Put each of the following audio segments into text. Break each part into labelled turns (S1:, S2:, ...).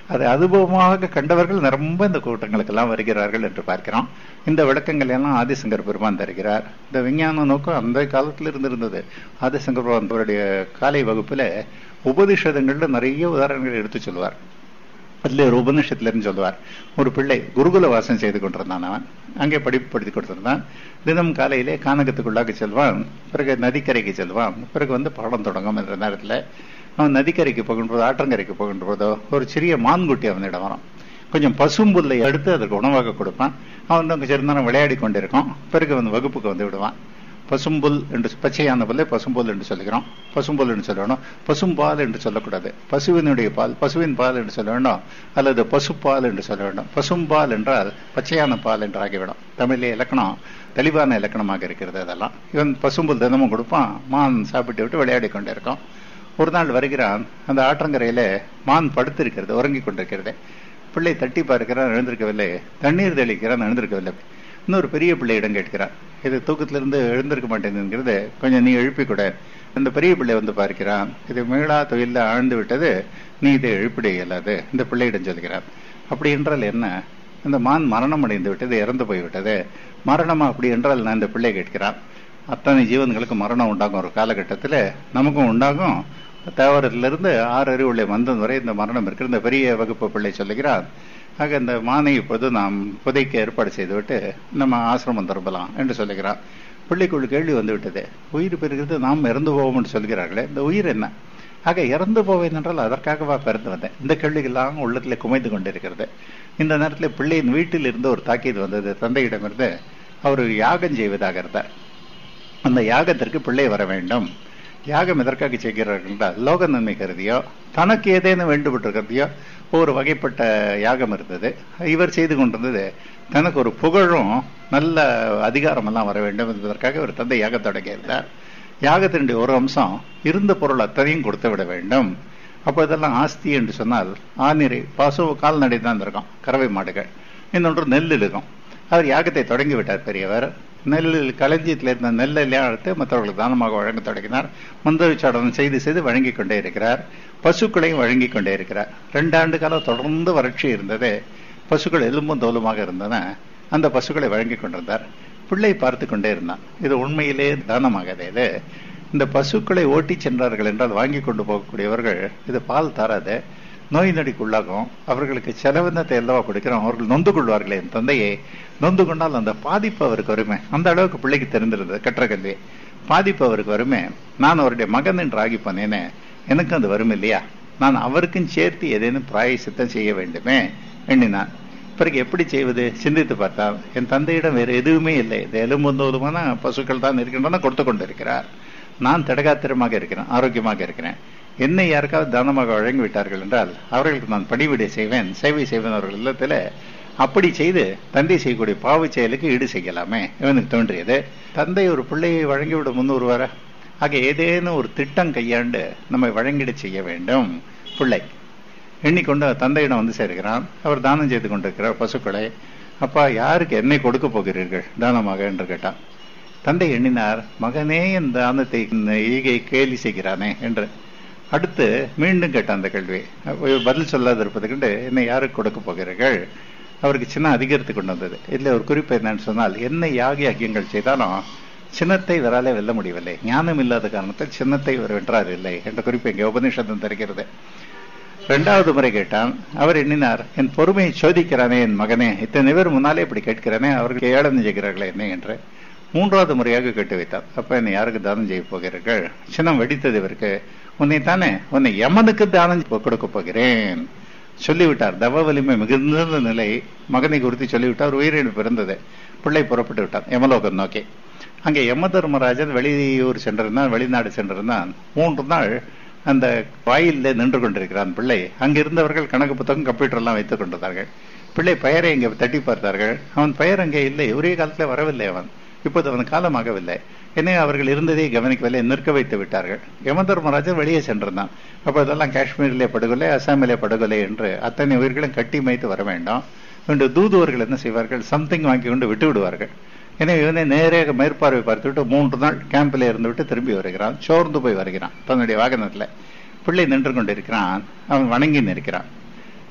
S1: அதை அனுபவமாக கண்டவர்கள் ரொம்ப இந்த கூட்டங்களுக்கெல்லாம் வருகிறார்கள் என்று பார்க்கிறோம் இந்த விளக்கங்கள் எல்லாம் ஆதிசங்கர் பெருமான் தருகிறார் இந்த விஞ்ஞான நோக்கம் அந்த காலத்தில் இருந்திருந்தது ஆதிசங்கர் பெருமான் அவருடைய காலை வகுப்புல உபதிஷதங்கள்ல நிறைய உதாரணங்கள் எடுத்து சொல்லுவார் அதுல ஒரு உபநிஷத்துல சொல்லுவார் ஒரு பிள்ளை குருகுல வாசம் செய்து கொண்டிருந்தான் அவன் அங்கே படிப்பு படித்து கொடுத்திருந்தான் தினம் காலையிலே கானகத்துக்குள்ளாக செல்வான் பிறகு நதிக்கரைக்கு செல்வான் பிறகு வந்து பாடம் தொடங்கும் என்ற நேரத்துல அவன் நதிக்கரைக்கு போகின்ற ஆற்றங்கரைக்கு போகின்ற போதோ ஒரு சிறிய மான்குட்டி அவனிடம் வரும் கொஞ்சம் பசும்புல்லை எடுத்து அதற்கு உணவாக கொடுப்பான் அவன் கொஞ்சம் சிறிது நேரம் விளையாடி கொண்டிருக்கும் பிறகு வந்து வகுப்புக்கு வந்து விடுவான் பசும்புல் என்று பச்சையான புல்லை பசும்புல் என்று சொல்லுகிறோம் பசும்புல் என்று சொல்லணும் பசும்பால் என்று சொல்லக்கூடாது பசுவினுடைய பால் பசுவின் பால் என்று சொல்ல வேண்டும் அல்லது பசுப்பால் என்று சொல்ல வேண்டும் பசும்பால் என்றால் பச்சையான பால் என்று ஆகிவிடும் தமிழிலே இலக்கணம் தெளிவான இலக்கணமாக இருக்கிறது அதெல்லாம் இவன் பசும்புல் தினமும் கொடுப்பான் மான் சாப்பிட்டு விட்டு விளையாடி கொண்டிருக்கான் ஒரு நாள் வருகிறான் அந்த ஆற்றங்கரையில மான் படுத்திருக்கிறது உறங்கி கொண்டிருக்கிறது பிள்ளை தட்டி பார்க்கிறான் எழுந்திருக்கவில்லை தண்ணீர் தெளிக்கிறான் எழுந்திருக்கவில்லை இன்னொரு பெரிய பிள்ளையிடம் கேட்கிறான் இது தூக்கத்திலிருந்து எழுந்திருக்க மாட்டேங்கிறது கொஞ்சம் நீ எழுப்பி கொடு இந்த பெரிய பிள்ளை வந்து பார்க்கிறான் இது மீளா தொழில ஆழ்ந்து விட்டது நீ இதை எழுப்பிட இயலாது இந்த பிள்ளையிடம் சொல்கிறான் அப்படி என்றால் என்ன இந்த மான் மரணம் அடைந்து விட்டது இறந்து போய்விட்டது மரணமா அப்படி என்றால் நான் இந்த பிள்ளை கேட்கிறான் அத்தனை ஜீவன்களுக்கு மரணம் உண்டாகும் ஒரு காலகட்டத்தில் நமக்கும் உண்டாகும் தேவரத்திலிருந்து ஆறு அறிவுள்ள மந்தன் வரை இந்த மரணம் இருக்கிற இந்த பெரிய வகுப்பு பிள்ளை சொல்லுகிறான் ஆக இந்த மானை இப்போது நாம் புதைக்க ஏற்பாடு செய்துவிட்டு நம்ம ஆசிரமம் திரும்பலாம் என்று சொல்லுகிறான் பிள்ளைக்குள் கேள்வி வந்து விட்டது உயிர் பெறுகிறது நாம் இறந்து போவோம் என்று சொல்கிறார்களே இந்த உயிர் என்ன ஆக இறந்து போவேன் என்றால் அதற்காகவா பிறந்து வந்தேன் இந்த கேள்விகள்லாம் உள்ளத்தில் குமைந்து கொண்டிருக்கிறது இந்த நேரத்தில் பிள்ளையின் வீட்டில் இருந்து ஒரு தாக்கீது வந்தது தந்தையிடமிருந்து அவர் யாகம் செய்வதாக இருந்தார் அந்த யாகத்திற்கு பிள்ளை வர வேண்டும் யாகம் எதற்காக செய்கிறார்கள் என்றால் லோக நன்மை கருதியோ தனக்கு ஏதேனும் வேண்டுபட்டிருக்கிறதையோ ஒரு வகைப்பட்ட யாகம் இருந்தது இவர் செய்து கொண்டிருந்தது தனக்கு ஒரு புகழும் நல்ல அதிகாரம் எல்லாம் வர வேண்டும் என்பதற்காக ஒரு தந்தை யாகம் தொடங்கியிருந்தார் யாகத்தினுடைய ஒரு அம்சம் இருந்த பொருள் அத்தனையும் கொடுத்து விட வேண்டும் அப்போ இதெல்லாம் ஆஸ்தி என்று சொன்னால் ஆனிரை பசு கால்நடை தான் இருக்கும் கறவை மாடுகள் இன்னொன்று நெல் இருக்கும் அவர் யாகத்தை தொடங்கி விட்டார் பெரியவர் நெல் களஞ்சியத்தில் இருந்த நெல்லெல்லாம் எடுத்து மற்றவர்களுக்கு தானமாக வழங்க தொடங்கினார் மந்தவிச்சாடனம் செய்து செய்து வழங்கி கொண்டே இருக்கிறார் பசுக்களையும் வழங்கி கொண்டே இருக்கிறார் ரெண்டு ஆண்டு காலம் தொடர்ந்து வறட்சி இருந்தது பசுக்கள் எலும்பும் தோலுமாக இருந்தன அந்த பசுக்களை வழங்கி கொண்டிருந்தார் பிள்ளை பார்த்து கொண்டே இருந்தான் இது உண்மையிலே தானமாகாது இது இந்த பசுக்களை ஓட்டி சென்றார்கள் என்றால் வாங்கி கொண்டு போகக்கூடியவர்கள் இது பால் தராது நோய் நொடிக்குள்ளாகும் அவர்களுக்கு செலவினத்தை எல்லவா கொடுக்கிறோம் அவர்கள் நொந்து கொள்வார்களே என் தந்தையை நொந்து கொண்டால் அந்த பாதிப்பு அவருக்கு வருமே அந்த அளவுக்கு பிள்ளைக்கு தெரிந்திருந்தது கற்ற கல்வி பாதிப்பு அவருக்கு வருமே நான் அவருடைய மகன் என்று ஆகி போனேனே எனக்கு அது வரும் இல்லையா நான் அவருக்கும் சேர்த்து ஏதேனும் பிராயசித்தம் செய்ய வேண்டுமே எண்ணினான் பிறகு எப்படி செய்வது சிந்தித்து பார்த்தால் என் தந்தையிடம் வேறு எதுவுமே இல்லை இந்த எலும்புந்தோலுமான பசுக்கள் தான் இருக்கின்றன கொடுத்து கொண்டிருக்கிறார் நான் தடகாத்திரமாக இருக்கிறேன் ஆரோக்கியமாக இருக்கிறேன் என்னை யாருக்காவது தானமாக வழங்கி விட்டார்கள் என்றால் அவர்களுக்கு நான் பணிவிடை செய்வேன் சேவை செய்வேன் அவர்கள் இல்லத்துல அப்படி செய்து தந்தை செய்யக்கூடிய பாவ செயலுக்கு ஈடு செய்யலாமே இவனுக்கு தோன்றியது தந்தை ஒரு பிள்ளையை வழங்கிவிட முன்னூறு வர ஆக ஏதேனும் ஒரு திட்டம் கையாண்டு நம்மை வழங்கிட செய்ய வேண்டும் பிள்ளை எண்ணிக்கொண்டு தந்தையிடம் வந்து சேர்க்கிறான் அவர் தானம் செய்து கொண்டிருக்கிறார் பசுக்களை அப்பா யாருக்கு என்னை கொடுக்க போகிறீர்கள் தானமாக என்று கேட்டான் தந்தை எண்ணினார் மகனே என் தானத்தை ஈகை கேலி செய்கிறானே என்று அடுத்து மீண்டும் கேட்டான் அந்த கேள்வி பதில் சொல்லாத இருப்பதுக்கு என்னை யாருக்கு கொடுக்க போகிறீர்கள் அவருக்கு சின்ன அதிகரித்து கொண்டு வந்தது இதுல ஒரு குறிப்பு என்னன்னு சொன்னால் என்ன யாகி யக்கியங்கள் செய்தாலும் சின்னத்தை இவராலே வெல்ல முடியவில்லை ஞானம் இல்லாத காரணத்தில் சின்னத்தை இவர் வென்றார் இல்லை என்ற குறிப்பு இங்கே உபநிஷதம் தருகிறது இரண்டாவது முறை கேட்டான் அவர் எண்ணினார் என் பொறுமையை சோதிக்கிறானே என் மகனே இத்தனை பேர் முன்னாலே இப்படி கேட்கிறானே அவர்கள் ஏழம் செய்கிறார்களே என்ன என்று மூன்றாவது முறையாக கேட்டு வைத்தார் அப்ப என்னை யாருக்கு தானம் செய்ய போகிறீர்கள் சின்னம் வெடித்தது இவருக்கு உன்னை தானே உன்னை யமனுக்கு தானம் கொடுக்க போகிறேன் சொல்லிவிட்டார் தவ வலிமை மிகுந்த நிலை மகனை குறித்து சொல்லிவிட்டார் உயிரிழப்பு பிறந்தது பிள்ளை புறப்பட்டு விட்டான் யமலோகம் நோக்கி அங்கே யம தர்மராஜன் வெளியூர் சென்றிருந்தான் வெளிநாடு சென்றிருந்தான் மூன்று நாள் அந்த வாயில நின்று கொண்டிருக்கிறான் பிள்ளை அங்கிருந்தவர்கள் கணக்கு புத்தகம் கம்ப்யூட்டர் எல்லாம் வைத்துக் கொண்டிருந்தார்கள் பிள்ளை பெயரை இங்கே தட்டி பார்த்தார்கள் அவன் பெயர் அங்கே இல்லை ஒரே காலத்துல வரவில்லை அவன் இப்போது அவன் காலமாகவில்லை எனவே அவர்கள் இருந்ததை கவனிக்கவில்லை நிற்க வைத்து விட்டார்கள் யம தர்மராஜன் வெளியே சென்றிருந்தான் அப்ப இதெல்லாம் காஷ்மீரிலே படுகொலை அசாமிலே படுகொலை என்று அத்தனை உயிர்களும் கட்டி மைத்து வர வேண்டாம் என்று தூதுவர்கள் என்ன செய்வார்கள் சம்திங் வாங்கி கொண்டு விட்டு விடுவார்கள் எனவே இவனை நேராக மேற்பார்வை பார்த்துவிட்டு மூன்று நாள் கேம்பில் இருந்து விட்டு திரும்பி வருகிறான் சோர்ந்து போய் வருகிறான் தன்னுடைய வாகனத்துல பிள்ளை நின்று கொண்டிருக்கிறான் அவன் வணங்கி நிற்கிறான்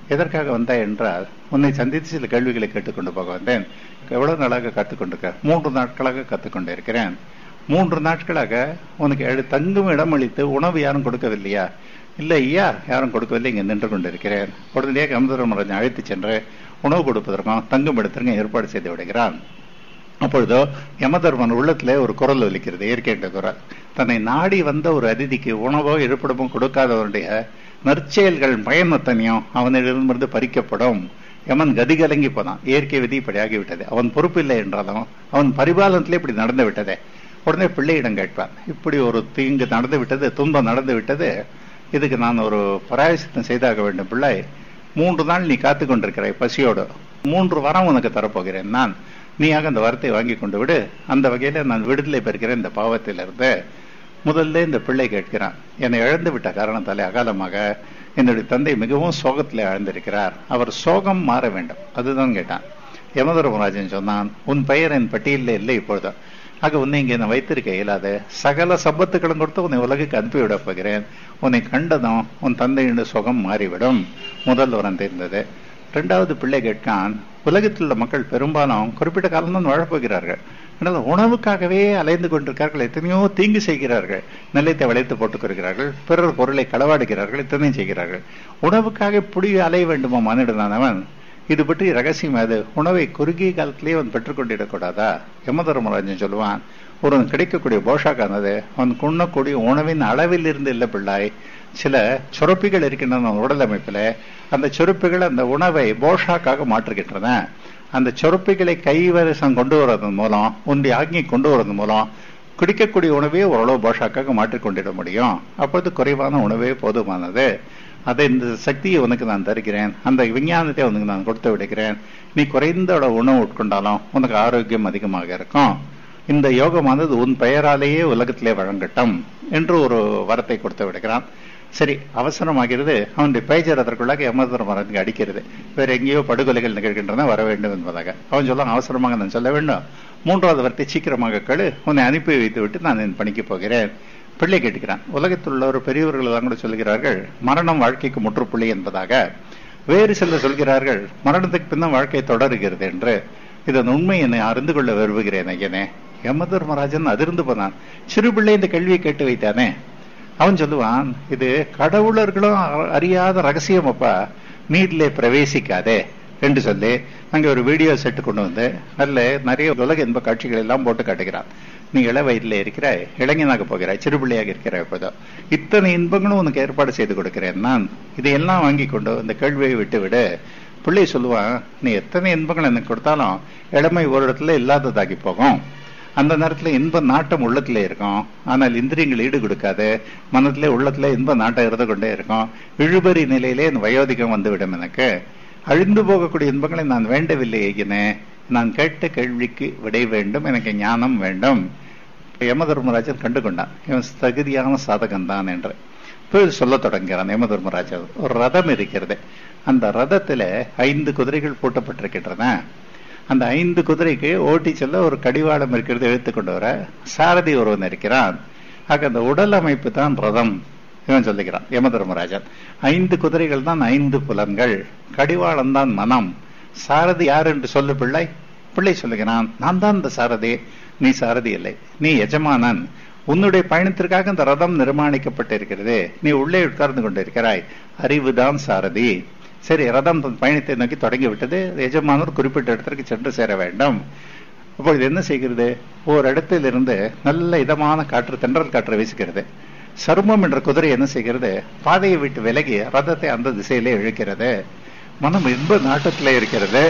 S1: எதற்காக வந்தாய் என்றால் உன்னை சந்தித்து சில கேள்விகளை கேட்டுக்கொண்டு போக வந்தேன் எவ்வளவு நாளாக கத்துக்கொண்டிருக்க மூன்று நாட்களாக கத்துக்கொண்டு இருக்கிறேன் மூன்று நாட்களாக உனக்கு எடு- தங்கும் இடம் அளித்து உணவு யாரும் கொடுக்கவில்லையா இல்லை ஐயா யாரும் கொடுக்கவில்லை இங்கே நின்று கொண்டிருக்கிறேன் உடனடியாக கமதரமராஜன் அழைத்து சென்று உணவு கொடுப்பதற்கும் தங்கும் இடத்திற்கும் ஏற்பாடு செய்து விடுகிறான் அப்பொழுதோ யமதர்மன் உள்ளத்திலே ஒரு குரல் ஒலிக்கிறது இயற்கை குரல் தன்னை நாடி வந்த ஒரு அதிதிக்கு உணவோ இருப்பிடமோ கொடுக்காதவனுடைய நற்செயல்கள் பயனத்தனையும் அவனிடமிருந்து பறிக்கப்படும் யமன் கதி கலங்கி போனான் இயற்கை விதி இப்படி ஆகிவிட்டது அவன் பொறுப்பில்லை என்றாலும் அவன் பரிபாலனத்திலே இப்படி நடந்து விட்டதே உடனே பிள்ளையிடம் கேட்பான் இப்படி ஒரு தீங்கு நடந்து விட்டது துன்பம் நடந்து விட்டது இதுக்கு நான் ஒரு பராயசித்தம் செய்தாக வேண்டும் பிள்ளை மூன்று நாள் நீ காத்து கொண்டிருக்கிறாய் பசியோடு மூன்று வாரம் உனக்கு தரப்போகிறேன் நான் நீயாக அந்த வரத்தை வாங்கி கொண்டு விடு அந்த வகையில நான் விடுதலை பெறுகிறேன் இந்த பாவத்திலிருந்து முதல்ல இந்த பிள்ளை கேட்கிறான் என்னை இழந்து விட்ட காரணத்தாலே அகாலமாக என்னுடைய தந்தை மிகவும் சோகத்திலே ஆழ்ந்திருக்கிறார் அவர் சோகம் மாற வேண்டும் அதுதான் கேட்டான் யமதர்மராஜன் சொன்னான் உன் பெயர் என் பட்டியலில் இல்லை இப்பொழுது ஆக உன்னை இங்கே நான் வைத்திருக்க இயலாது சகல சம்பத்துக்களும் கொடுத்து உன்னை உலகுக்கு அனுப்பிவிட போகிறேன் உன்னை கண்டதும் உன் தந்தையின் சுகம் மாறிவிடும் முதல் வரம் தெரிந்தது இரண்டாவது பிள்ளை கேட்கான் உலகத்தில் உள்ள மக்கள் பெரும்பாலும் குறிப்பிட்ட காலம் தான் வாழப்போகிறார்கள் ஆனால் உணவுக்காகவே அலைந்து கொண்டிருக்கிறார்கள் எத்தனையோ தீங்கு செய்கிறார்கள் நிலையத்தை வளைத்து போட்டுக் கொள்கிறார்கள் பிறர் பொருளை களவாடுகிறார்கள் இத்தனையும் செய்கிறார்கள் உணவுக்காக இப்படி அலைய வேண்டுமா மானிடனானவன் இது பற்றி ரகசியம் அது உணவை குறுகிய காலத்திலேயே அவன் பெற்றுக்கொண்டிடக்கூடாதா யமதர்மராஜன் சொல்லுவான் ஒருவன் கிடைக்கக்கூடிய போஷாக்கானது அவன் உண்ணக்கூடிய உணவின் அளவில் இருந்து இல்லை பிள்ளாய் சில சுரப்பிகள் இருக்கின்றன உடல் அமைப்புல அந்த சுரப்பிகள் அந்த உணவை போஷாக்காக மாற்றுகின்றன அந்த சுரப்பிகளை கைவரசம் கொண்டு வருவதன் மூலம் உன்னுடைய ஆக்ஞை கொண்டு வருவதன் மூலம் குடிக்கக்கூடிய உணவே ஓரளவு போஷாக்காக மாற்றிக்கொண்டிட முடியும் அப்பொழுது குறைவான உணவே போதுமானது அதை இந்த சக்தியை உனக்கு நான் தருகிறேன் அந்த விஞ்ஞானத்தை உனக்கு நான் கொடுத்து விடுகிறேன் நீ குறைந்த அளவு உணவு உட்கொண்டாலும் உனக்கு ஆரோக்கியம் அதிகமாக இருக்கும் இந்த யோகமானது உன் பெயராலேயே உலகத்திலே வழங்கட்டும் என்று ஒரு வரத்தை கொடுத்து விடுகிறான் சரி அவசரமாகிறது அவனுடைய பேஜர் அதற்குள்ளாக யமதர மரத்துக்கு அடிக்கிறது வேற எங்கேயோ படுகொலைகள் நிகழ்கின்றன வர வேண்டும் என்பதாக அவன் சொல்ல அவசரமாக நான் சொல்ல வேண்டும் மூன்றாவது வார்த்தை சீக்கிரமாக கழு உன்னை அனுப்பி வைத்து விட்டு நான் என் பணிக்கு போகிறேன் பிள்ளை கேட்டுக்கிறான் உலகத்தில் உள்ள ஒரு பெரியவர்கள் எல்லாம் கூட சொல்கிறார்கள் மரணம் வாழ்க்கைக்கு முற்றுப்புள்ளி என்பதாக வேறு சிலர் சொல்கிறார்கள் மரணத்துக்கு பின்னும் வாழ்க்கை தொடருகிறது என்று இதன் உண்மை என்னை அறிந்து கொள்ள விரும்புகிறேன் ஐயனே யமதர்மராஜன் அதிர்ந்து போனான் சிறு பிள்ளை இந்த கேள்வியை கேட்டு வைத்தானே அவன் சொல்லுவான் இது கடவுளர்களும் அறியாத ரகசியம் அப்பா நீர்லே பிரவேசிக்காதே என்று சொல்லி அங்கே ஒரு வீடியோ செட்டு கொண்டு வந்து அதில் நிறைய உலக இன்ப காட்சிகள் எல்லாம் போட்டு காட்டுகிறான் நீ இள வயதில் இருக்கிறாய் இளைஞனாக போகிறாய் சிறு பிள்ளையாக இருக்கிறாய் இப்போதோ இத்தனை இன்பங்களும் உனக்கு ஏற்பாடு செய்து கொடுக்கிறேன் நான் இதையெல்லாம் வாங்கி கொண்டு இந்த கேள்வியை விட்டு விடு பிள்ளை சொல்லுவான் நீ எத்தனை இன்பங்கள் எனக்கு கொடுத்தாலும் இளமை ஒரு இடத்துல இல்லாததாகி போகும் அந்த நேரத்துல இன்ப நாட்டம் உள்ளத்துல இருக்கும் ஆனால் இந்திரியங்கள் ஈடு கொடுக்காது மனத்திலே உள்ளத்துல இன்ப நாட்டம் இருந்து கொண்டே இருக்கும் இழுபறி நிலையிலே என் வயோதிகம் வந்துவிடும் எனக்கு அழிந்து போகக்கூடிய இன்பங்களை நான் வேண்டவில்லை ஐயனே நான் கேட்ட கேள்விக்கு விடை வேண்டும் எனக்கு ஞானம் வேண்டும் யமதர்மராஜன் கண்டு கொண்டான் இவன் தகுதியான சாதகன் தான் என்று இப்போ சொல்ல தொடங்குகிறான் யமதர்மராஜன் ஒரு ரதம் இருக்கிறது அந்த ரதத்துல ஐந்து குதிரைகள் பூட்டப்பட்டிருக்கின்றன அந்த ஐந்து குதிரைக்கு ஓட்டி செல்ல ஒரு கடிவாளம் இருக்கிறது இழுத்து கொண்டு வர சாரதி ஒருவன் இருக்கிறான் ஆக அந்த உடல் அமைப்பு தான் ரதம் இவன் சொல்லுகிறான் யமதர்மராஜன் ஐந்து குதிரைகள் தான் ஐந்து புலன்கள் கடிவாளம் தான் மனம் சாரதி யார் என்று சொல்லு பிள்ளை பிள்ளை சொல்லுகிறான் நான் தான் இந்த சாரதி நீ சாரதி இல்லை நீ எஜமானன் உன்னுடைய பயணத்திற்காக இந்த ரதம் நிர்மாணிக்கப்பட்டிருக்கிறது நீ உள்ளே உட்கார்ந்து கொண்டிருக்கிறாய் அறிவுதான் சாரதி சரி ரதம் தன் பயணத்தை நோக்கி தொடங்கி விட்டது எஜமானர் குறிப்பிட்ட இடத்திற்கு சென்று சேர வேண்டும் அப்பொழுது என்ன செய்கிறது ஒரு இடத்தில் இருந்து நல்ல இதமான காற்று தென்றல் காற்று வீசுகிறது சருமம் என்ற குதிரை என்ன செய்கிறது பாதையை விட்டு விலகி ரதத்தை அந்த திசையிலே இழுக்கிறது மனம் இன்ப நாட்டத்திலே இருக்கிறது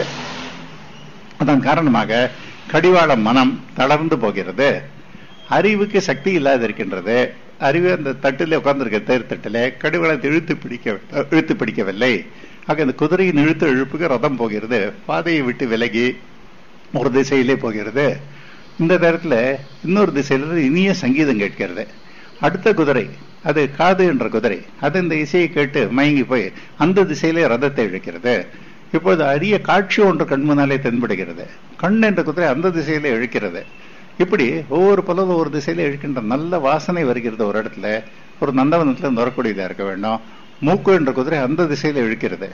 S1: அதன் காரணமாக கடிவாள மனம் தளர்ந்து போகிறது அறிவுக்கு சக்தி இல்லாது இருக்கின்றது அறிவு அந்த தட்டிலே உட்கார்ந்திருக்க தேர் தட்டிலே கடிவாளத்தை இழுத்து பிடிக்க இழுத்து பிடிக்கவில்லை ஆக இந்த குதிரையின் இழுத்து இழுப்புக்கு ரதம் போகிறது பாதையை விட்டு விலகி ஒரு திசையிலே போகிறது இந்த நேரத்துல இன்னொரு திசையிலிருந்து இனிய சங்கீதம் கேட்கிறது அடுத்த குதிரை அது காது என்ற குதிரை அது இந்த இசையை கேட்டு மயங்கி போய் அந்த திசையிலே ரதத்தை இழுக்கிறது இப்போது அரிய காட்சி ஒன்று கண் முன்னாலே தென்படுகிறது கண் என்ற குதிரை அந்த திசையிலே இழுக்கிறது இப்படி ஒவ்வொரு பலவும் ஒரு திசையில இழுக்கின்ற நல்ல வாசனை வருகிறது ஒரு இடத்துல ஒரு நந்தவனத்துல இருந்து வரக்கூடியதா இருக்க வேண்டும் மூக்கு என்ற குதிரை அந்த திசையில இழுக்கிறது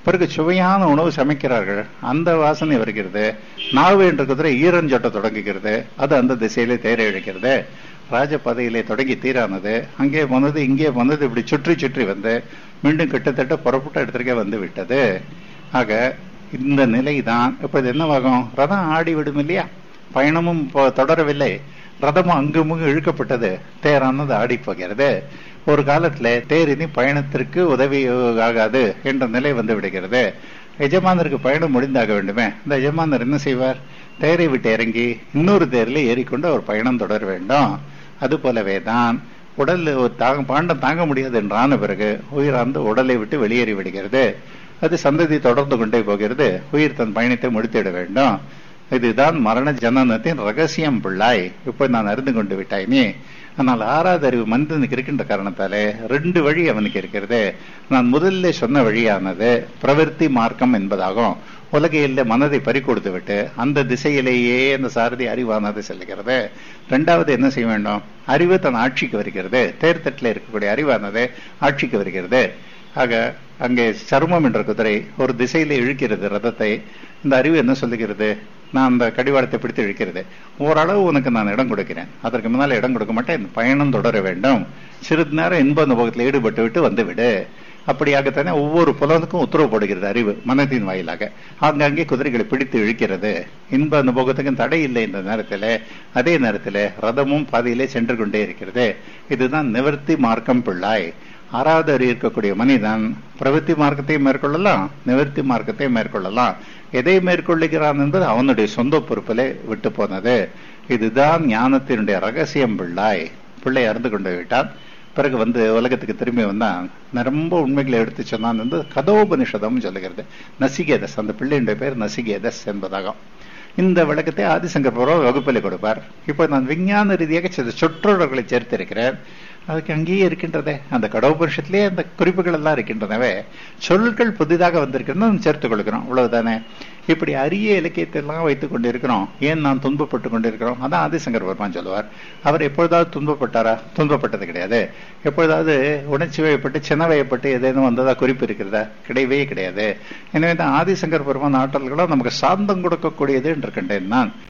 S1: பிறகு சுவையான உணவு சமைக்கிறார்கள் அந்த வாசனை வருகிறது நாவு என்ற குதிரை ஈரஞ்சொட்ட தொடங்குகிறது அது அந்த திசையிலே தேர இழைக்கிறது ராஜபாதையிலே தொடங்கி தீரானது அங்கே வந்தது இங்கே வந்தது இப்படி சுற்றி சுற்றி வந்து மீண்டும் கிட்டத்தட்ட புறப்பட்ட இடத்திற்கே வந்து விட்டது ஆக இந்த நிலை தான் இப்ப இது என்னவாகும் ரதம் ஆடி விடும் இல்லையா பயணமும் தொடரவில்லை ரதமும் அங்குமுங்கு இழுக்கப்பட்டது தேரானது ஆடி போகிறது ஒரு காலத்துல தேர் இனி பயணத்திற்கு உதவி ஆகாது என்ற நிலை வந்து விடுகிறது எஜமானருக்கு பயணம் முடிந்தாக வேண்டுமே இந்த எஜமானர் என்ன செய்வார் தேரை விட்டு இறங்கி இன்னொரு தேர்ல ஏறிக்கொண்டு அவர் பயணம் தொடர வேண்டும் அது போலவே தான் உடல் தாங்க பாண்டம் தாங்க முடியாது என்றான பிறகு உயிர் அந்த உடலை விட்டு வெளியேறி விடுகிறது அது சந்ததி தொடர்ந்து கொண்டே போகிறது உயிர் தன் பயணத்தை முடித்திட வேண்டும் இதுதான் மரண ஜனனத்தின் ரகசியம் பிள்ளாய் இப்ப நான் அறிந்து கொண்டு விட்டாய் நீ ஆனால் ஆறாவது அறிவு மனிதனுக்கு இருக்கின்ற காரணத்தாலே ரெண்டு வழி அவனுக்கு இருக்கிறது நான் முதல்ல சொன்ன வழியானது பிரவர்த்தி மார்க்கம் என்பதாகும் உலகையில் மனதை பறி கொடுத்து விட்டு அந்த திசையிலேயே அந்த சாரதி அறிவானது செல்கிறது ரெண்டாவது என்ன செய்ய வேண்டும் அறிவு தன் ஆட்சிக்கு வருகிறது தேர்தட்டில் இருக்கக்கூடிய அறிவானது ஆட்சிக்கு வருகிறது ஆக அங்கே சர்மம் என்ற குதிரை ஒரு திசையில இழுக்கிறது ரதத்தை இந்த அறிவு என்ன சொல்லுகிறது நான் அந்த கடிவாளத்தை பிடித்து இழுக்கிறது ஓரளவு உனக்கு நான் இடம் கொடுக்கிறேன் அதற்கு முன்னால் இடம் கொடுக்க மாட்டேன் பயணம் தொடர வேண்டும் சிறிது நேரம் இன்ப அனுபவத்தில் ஈடுபட்டு விட்டு வந்து விடு அப்படியாகத்தானே ஒவ்வொரு புலனுக்கும் உத்தரவு போடுகிறது அறிவு மனத்தின் வாயிலாக ஆங்காங்கே குதிரைகளை பிடித்து இழுக்கிறது இன்ப அனுபவத்துக்கும் தடை இல்லை இந்த நேரத்தில் அதே நேரத்தில் ரதமும் பாதையிலே சென்று கொண்டே இருக்கிறது இதுதான் நிவர்த்தி மார்க்கம் பிள்ளாய் ஆறாவது அறிவு இருக்கக்கூடிய மனிதன் பிரவൃத்தி மார்க்கத்தை மேற்கொள்ளலாம் நிவர்த்தி மார்க்கத்தை மேற்கொள்ளலாம் எதை மேற்கொள்ளுகிறான் என்பது அவனுடைய சொந்த பொறுப்பிலே விட்டு போனது இதுதான் ஞானத்தினுடைய ரகசியம் பிள்ளாய் பிள்ளை அறிந்து கொண்டு விட்டான் பிறகு வந்து உலகத்துக்கு திரும்பி வந்தான் ரொம்ப உண்மைகளை எடுத்து சொன்னான் வந்து கதோபனிஷதம் சொல்லுகிறது நசிகேதஸ் அந்த பிள்ளையுடைய பேர் நசிகேதஸ் என்பதாகும் இந்த விளக்கத்தை ஆதிசங்கர் பூர்வ வகுப்பில் கொடுப்பார் இப்போ நான் விஞ்ஞான ரீதியாக சில சொற்றொடர்களை சேர்த்திருக்கிறேன் அதுக்கு அங்கேயே இருக்கின்றதே அந்த கடவுபுருஷத்திலேயே அந்த குறிப்புகள் எல்லாம் இருக்கின்றனவே சொற்கள் புதிதாக வந்திருக்கிறது சேர்த்துக் கொள்கிறோம் அவ்வளவுதானே இப்படி அரிய இலக்கியத்தை எல்லாம் வைத்துக் கொண்டிருக்கிறோம் ஏன் நான் துன்பப்பட்டு கொண்டிருக்கிறோம் அதான் ஆதிசங்கர் பெருமான் சொல்லுவார் அவர் எப்பொழுதாவது துன்பப்பட்டாரா துன்பப்பட்டது கிடையாது எப்பொழுதாவது உணர்ச்சி வயப்பட்டு சின்ன வயப்பட்டு ஏதேனும் வந்ததா குறிப்பு இருக்கிறதா கிடையவே கிடையாது எனவே தான் ஆதிசங்கர் பெருமான் ஆற்றல்களும் நமக்கு சாந்தம் கொடுக்கக்கூடியது என்று கண்டேன் நான்